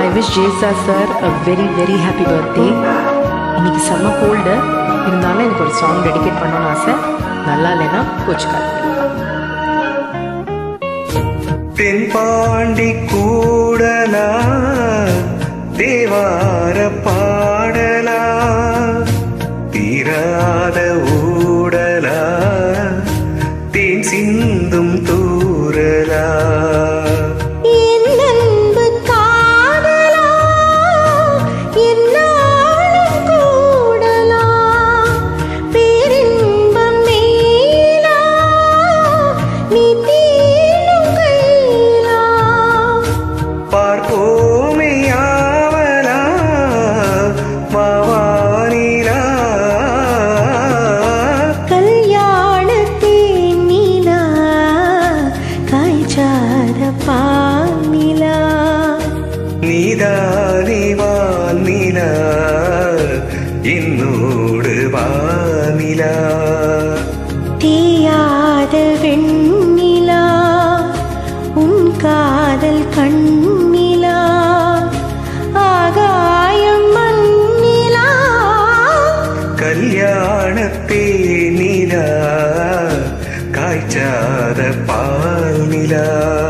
I wish Jesa sir a very very happy birthday இன்னைக்கு செம்ம gold இருந்தாலும் எனக்கு ஒரு சாங் டெடிகேட் பண்ணணும்னு ஆசை நல்லா இல்லைன்னா கோச்சுக்காது தென்பாண்டி கூடலா தேவார பாடலா தீராத ஊடலா தேன் சிந்தும் தூரலா என் அன்பு காதலா என்னாலும் கூடலா பேரின்பம் மேலா நீ தீரும் கைலா பார்ப்போமே யாவலா மாவானிலா கல்யாணத்தேன் நிலா காய்ச்சார பானிலா நீதானே வானிலா என்னோடு வானிலா தேயாத வெண்ணிலா உன் காதல் கண்ணிலா ஆகாயம் மண்ணிலா கல்யாணத்தே நிலா காய்ச்சாத பால் நிலா